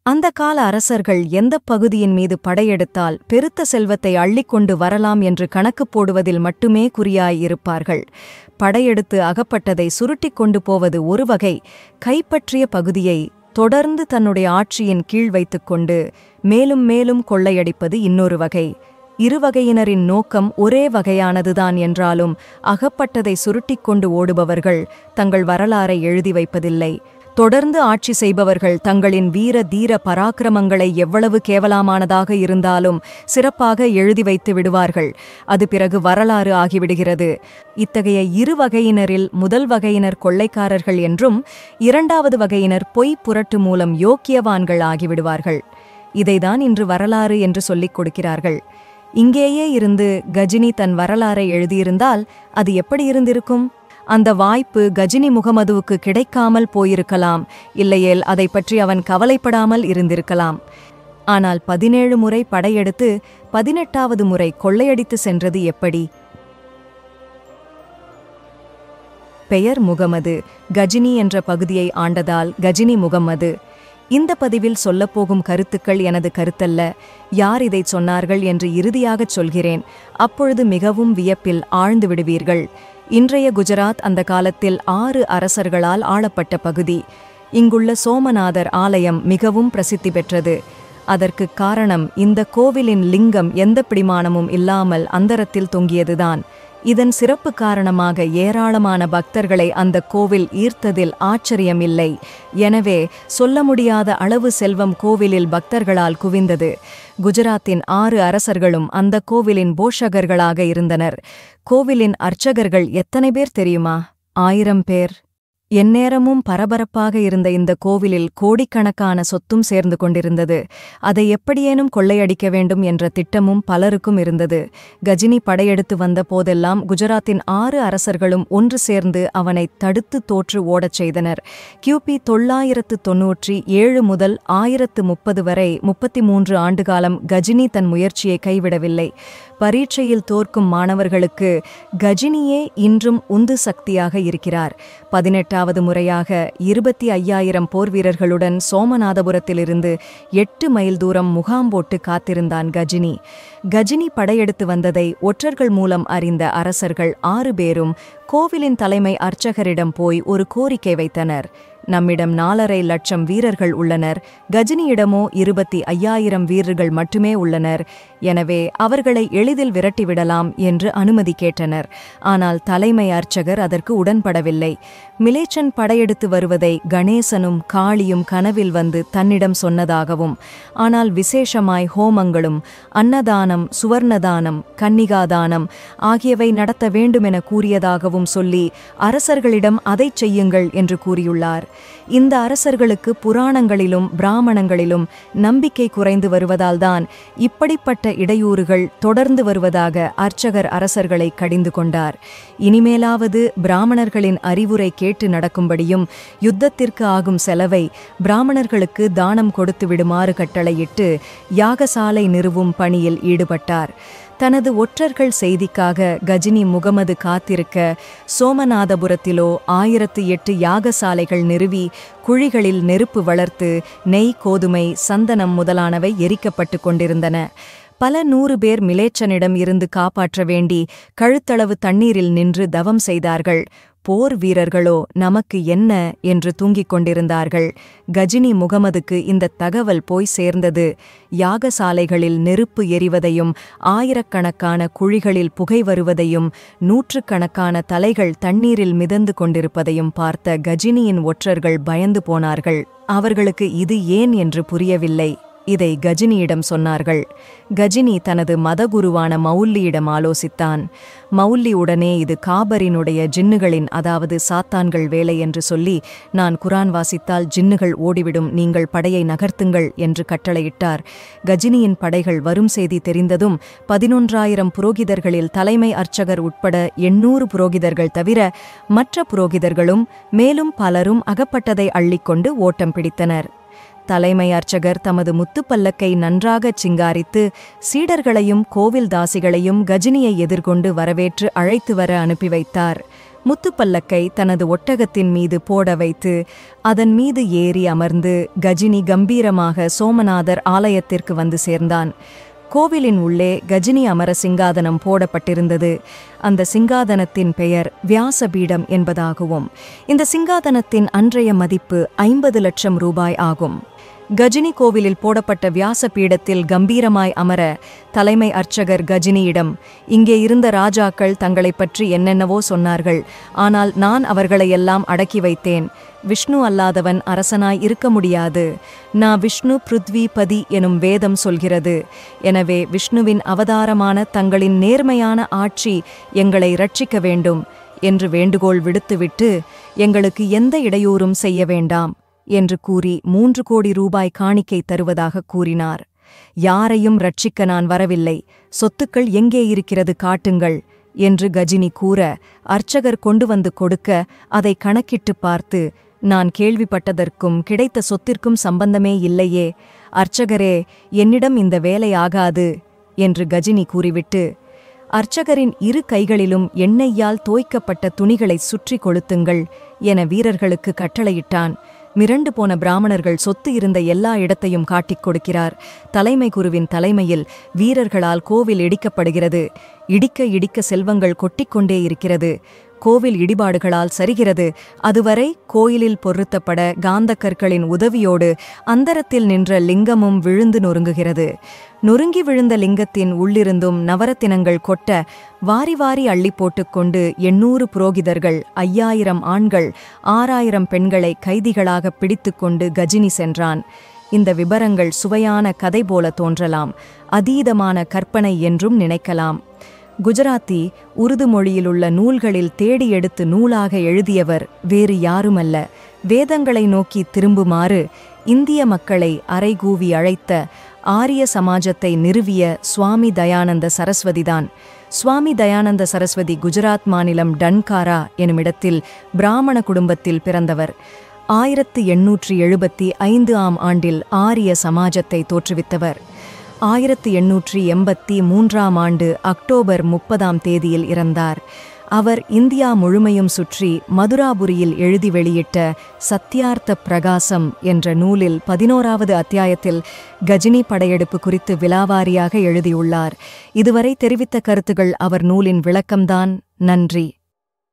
அந்த கால அரசர்கள் எந்தப் பகுதியின் மீது படையெடுத்தால் பெருத்த செல்வத்தை அள்ளிக்கொண்டு வரலாம் என்று கணக்கு போடுவதில் மட்டுமே குறியாயிருப்பார்கள் படையெடுத்து அகப்பட்டதை சுருட்டிக் கொண்டு போவது ஒரு வகை கைப்பற்றிய பகுதியை தொடர்ந்து தன்னுடைய ஆட்சியின் கீழ் வைத்துக்கொண்டு மேலும் மேலும் கொள்ளையடிப்பது இன்னொரு வகை இருவகையினரின் நோக்கம் ஒரே வகையானதுதான் என்றாலும் அகப்பட்டதை சுருட்டிக் கொண்டு ஓடுபவர்கள் தங்கள் வரலாறை எழுதி வைப்பதில்லை தொடர்ந்து ஆட்சி செய்பவர்கள் தங்களின் வீர தீர பராக்கிரமங்களை எவ்வளவு கேவலமானதாக இருந்தாலும் சிறப்பாக எழுதி வைத்து விடுவார்கள் அது பிறகு வரலாறு ஆகிவிடுகிறது இத்தகைய இரு வகையினரில் முதல் வகையினர் கொள்ளைக்காரர்கள் என்றும் இரண்டாவது வகையினர் பொய் புரட்டு மூலம் யோக்கியவான்கள் ஆகிவிடுவார்கள் இதைதான் இன்று வரலாறு என்று சொல்லிக் கொடுக்கிறார்கள் இங்கேயே இருந்து கஜினி தன் வரலாறை எழுதியிருந்தால் அது எப்படி இருந்திருக்கும் அந்த வாய்ப்பு கஜினி முகமதுவுக்கு கிடைக்காமல் போயிருக்கலாம் இல்லையேல் அதை பற்றி அவன் கவலைப்படாமல் இருந்திருக்கலாம் ஆனால் பதினேழு முறை படையெடுத்து பதினெட்டாவது முறை கொள்ளையடித்து சென்றது எப்படி பெயர் முகமது கஜினி என்ற பகுதியை ஆண்டதால் கஜினி முகம்மது இந்த பதிவில் சொல்லப்போகும் கருத்துக்கள் எனது கருத்தல்ல யார் இதைச் சொன்னார்கள் என்று இறுதியாகச் சொல்கிறேன் அப்பொழுது மிகவும் வியப்பில் ஆழ்ந்து விடுவீர்கள் இன்றைய குஜராத் அந்த காலத்தில் ஆறு அரசர்களால் ஆளப்பட்ட பகுதி இங்குள்ள சோமநாதர் ஆலயம் மிகவும் பிரசித்தி பெற்றது அதற்கு காரணம் இந்த கோவிலின் லிங்கம் எந்த பிடிமானமும் இல்லாமல் அந்தரத்தில் தொங்கியதுதான் இதன் சிறப்பு காரணமாக ஏராளமான பக்தர்களை அந்த கோவில் ஈர்த்ததில் ஆச்சரியமில்லை எனவே சொல்ல முடியாத அளவு செல்வம் கோவிலில் பக்தர்களால் குவிந்தது குஜராத்தின் ஆறு அரசர்களும் அந்த கோவிலின் போஷகர்களாக இருந்தனர் கோவிலின் அர்ச்சகர்கள் எத்தனை பேர் தெரியுமா ஆயிரம் பேர் எந்நேரமும் பரபரப்பாக இருந்த இந்த கோவிலில் கோடிக்கணக்கான சொத்தும் சேர்ந்து கொண்டிருந்தது அதை எப்படியேனும் கொள்ளையடிக்க வேண்டும் என்ற திட்டமும் பலருக்கும் இருந்தது கஜினி படையெடுத்து வந்த போதெல்லாம் குஜராத்தின் ஆறு அரசர்களும் ஒன்று சேர்ந்து அவனை தடுத்து தோற்று ஓடச் செய்தனர் கியூபி தொள்ளாயிரத்து தொன்னூற்றி ஏழு முதல் ஆயிரத்து முப்பது வரை முப்பத்தி மூன்று ஆண்டுகாலம் கஜினி தன் முயற்சியை கைவிடவில்லை பரீட்சையில் தோற்கும் மாணவர்களுக்கு கஜினியே இன்றும் உந்து சக்தியாக இருக்கிறார் பதினெட்டாவது முறையாக இருபத்தி ஐயாயிரம் போர் வீரர்களுடன் சோமநாதபுரத்திலிருந்து எட்டு மைல் தூரம் முகாம் போட்டு காத்திருந்தான் கஜினி கஜினி படையெடுத்து வந்ததை ஒற்றர்கள் மூலம் அறிந்த அரசர்கள் ஆறு பேரும் கோவிலின் தலைமை அர்ச்சகரிடம் போய் ஒரு கோரிக்கை வைத்தனர் நம்மிடம் நாலரை லட்சம் வீரர்கள் உள்ளனர் கஜினியிடமோ இருபத்தி ஐயாயிரம் வீரர்கள் மட்டுமே உள்ளனர் எனவே அவர்களை எளிதில் விரட்டிவிடலாம் என்று அனுமதி கேட்டனர் ஆனால் தலைமை அர்ச்சகர் அதற்கு உடன்படவில்லை மிலேச்சன் படையெடுத்து வருவதை கணேசனும் காளியும் கனவில் வந்து தன்னிடம் சொன்னதாகவும் ஆனால் விசேஷமாய் ஹோமங்களும் அன்னதானம் சுவர்ணதானம் கன்னிகாதானம் ஆகியவை நடத்த வேண்டுமென கூறியதாகவும் சொல்லி அரசர்களிடம் அதைச் செய்யுங்கள் என்று கூறியுள்ளார் இந்த அரசர்களுக்கு புராணங்களிலும் பிராமணங்களிலும் நம்பிக்கை குறைந்து வருவதால்தான் இப்படிப்பட்ட இடையூறுகள் தொடர்ந்து வருவதாக அர்ச்சகர் அரசர்களை கடிந்து கொண்டார் இனிமேலாவது பிராமணர்களின் அறிவுரை கேட்டு நடக்கும்படியும் யுத்தத்திற்கு ஆகும் செலவை பிராமணர்களுக்கு தானம் கொடுத்து விடுமாறு கட்டளையிட்டு யாகசாலை நிறுவும் பணியில் ஈடுபட்டார் தனது ஒற்றர்கள் செய்திக்காக கஜினி முகமது காத்திருக்க சோமநாதபுரத்திலோ ஆயிரத்து எட்டு யாகசாலைகள் நிறுவி குழிகளில் நெருப்பு வளர்த்து நெய் கோதுமை சந்தனம் முதலானவை எரிக்கப்பட்டு கொண்டிருந்தன பல நூறு பேர் மிலேச்சனிடம் இருந்து காப்பாற்ற வேண்டி கழுத்தளவு தண்ணீரில் நின்று தவம் செய்தார்கள் போர் வீரர்களோ நமக்கு என்ன என்று தூங்கிக் கொண்டிருந்தார்கள் கஜினி முகமதுக்கு இந்த தகவல் போய் சேர்ந்தது யாகசாலைகளில் நெருப்பு எரிவதையும் ஆயிரக்கணக்கான குழிகளில் புகை வருவதையும் நூற்றுக்கணக்கான தலைகள் தண்ணீரில் மிதந்து கொண்டிருப்பதையும் பார்த்த கஜினியின் ஒற்றர்கள் பயந்து போனார்கள் அவர்களுக்கு இது ஏன் என்று புரியவில்லை இதை கஜினியிடம் சொன்னார்கள் கஜினி தனது மதகுருவான மௌல்லியிடம் ஆலோசித்தான் மௌல்லி உடனே இது காபரினுடைய ஜின்னுகளின் அதாவது சாத்தான்கள் வேலை என்று சொல்லி நான் குரான் வாசித்தால் ஜின்னுகள் ஓடிவிடும் நீங்கள் படையை நகர்த்துங்கள் என்று கட்டளையிட்டார் கஜினியின் படைகள் வரும் செய்தி தெரிந்ததும் பதினொன்றாயிரம் புரோகிதர்களில் தலைமை அர்ச்சகர் உட்பட எண்ணூறு புரோகிதர்கள் தவிர மற்ற புரோகிதர்களும் மேலும் பலரும் அகப்பட்டதை அள்ளிக்கொண்டு ஓட்டம் பிடித்தனர் தலைமை அர்ச்சகர் தமது முத்துப்பல்லக்கை நன்றாகச் சிங்காரித்து சீடர்களையும் கோவில் தாசிகளையும் கஜினியை எதிர்கொண்டு வரவேற்று அழைத்து வர அனுப்பி வைத்தார் முத்துப்பல்லக்கை தனது ஒட்டகத்தின் மீது போட வைத்து அதன் மீது ஏறி அமர்ந்து கஜினி கம்பீரமாக சோமநாதர் ஆலயத்திற்கு வந்து சேர்ந்தான் கோவிலின் உள்ளே கஜினி அமர சிங்காதனம் போடப்பட்டிருந்தது அந்த சிங்காதனத்தின் பெயர் வியாசபீடம் என்பதாகவும் இந்த சிங்காதனத்தின் அன்றைய மதிப்பு ஐம்பது லட்சம் ரூபாய் ஆகும் கஜினி கோவிலில் போடப்பட்ட வியாச பீடத்தில் கம்பீரமாய் அமர தலைமை அர்ச்சகர் கஜினியிடம் இங்கே இருந்த ராஜாக்கள் தங்களைப் பற்றி என்னென்னவோ சொன்னார்கள் ஆனால் நான் அவர்களையெல்லாம் அடக்கி வைத்தேன் விஷ்ணு அல்லாதவன் அரசனாய் இருக்க முடியாது நான் விஷ்ணு பிருத்வி பதி எனும் வேதம் சொல்கிறது எனவே விஷ்ணுவின் அவதாரமான தங்களின் நேர்மையான ஆட்சி எங்களை ரட்சிக்க வேண்டும் என்று வேண்டுகோள் விடுத்துவிட்டு எங்களுக்கு எந்த இடையூறும் செய்ய வேண்டாம் என்று கூறி மூன்று கோடி ரூபாய் காணிக்கை தருவதாக கூறினார் யாரையும் ரட்சிக்க நான் வரவில்லை சொத்துக்கள் எங்கே இருக்கிறது காட்டுங்கள் என்று கஜினி கூற அர்ச்சகர் கொண்டு வந்து கொடுக்க அதை கணக்கிட்டு பார்த்து நான் கேள்விப்பட்டதற்கும் கிடைத்த சொத்திற்கும் சம்பந்தமே இல்லையே அர்ச்சகரே என்னிடம் இந்த வேலை ஆகாது என்று கஜினி கூறிவிட்டு அர்ச்சகரின் இரு கைகளிலும் எண்ணெய்யால் தோய்க்கப்பட்ட துணிகளை சுற்றி கொளுத்துங்கள் என வீரர்களுக்கு கட்டளையிட்டான் மிரண்டு போன பிராமணர்கள் சொத்து இருந்த எல்லா இடத்தையும் காட்டிக் கொடுக்கிறார் தலைமை குருவின் தலைமையில் வீரர்களால் கோவில் இடிக்கப்படுகிறது இடிக்க இடிக்க செல்வங்கள் கொட்டிக்கொண்டே இருக்கிறது கோவில் இடிபாடுகளால் சரிகிறது அதுவரை கோயிலில் பொருத்தப்பட காந்தக் கற்களின் உதவியோடு அந்தரத்தில் நின்ற லிங்கமும் விழுந்து நொறுங்குகிறது நொறுங்கி விழுந்த லிங்கத்தின் உள்ளிருந்தும் நவரத்தினங்கள் கொட்ட வாரி வாரி அள்ளி போட்டுக்கொண்டு எண்ணூறு புரோகிதர்கள் ஐயாயிரம் ஆண்கள் ஆறாயிரம் பெண்களை கைதிகளாக பிடித்துக்கொண்டு கஜினி சென்றான் இந்த விபரங்கள் சுவையான கதை போல தோன்றலாம் அதீதமான கற்பனை என்றும் நினைக்கலாம் குஜராத்தி உருது மொழியிலுள்ள நூல்களில் தேடி எடுத்து நூலாக எழுதியவர் வேறு யாருமல்ல வேதங்களை நோக்கி திரும்புமாறு இந்திய மக்களை அறைகூவி அழைத்த ஆரிய சமாஜத்தை நிறுவிய சுவாமி தயானந்த சரஸ்வதிதான் சுவாமி தயானந்த சரஸ்வதி குஜராத் மாநிலம் டன்காரா எனுமிடத்தில் பிராமண குடும்பத்தில் பிறந்தவர் ஆயிரத்து எண்ணூற்றி எழுபத்தி ஐந்து ஆம் ஆண்டில் ஆரிய சமாஜத்தை தோற்றுவித்தவர் ஆயிரத்து எண்ணூற்றி எண்பத்தி மூன்றாம் ஆண்டு அக்டோபர் முப்பதாம் தேதியில் இறந்தார் அவர் இந்தியா முழுமையும் சுற்றி மதுராபுரியில் எழுதி வெளியிட்ட சத்யார்த்த பிரகாசம் என்ற நூலில் பதினோராவது அத்தியாயத்தில் கஜினி படையெடுப்பு குறித்து விலாவாரியாக எழுதியுள்ளார் இதுவரை தெரிவித்த கருத்துகள் அவர் நூலின் விளக்கம்தான் நன்றி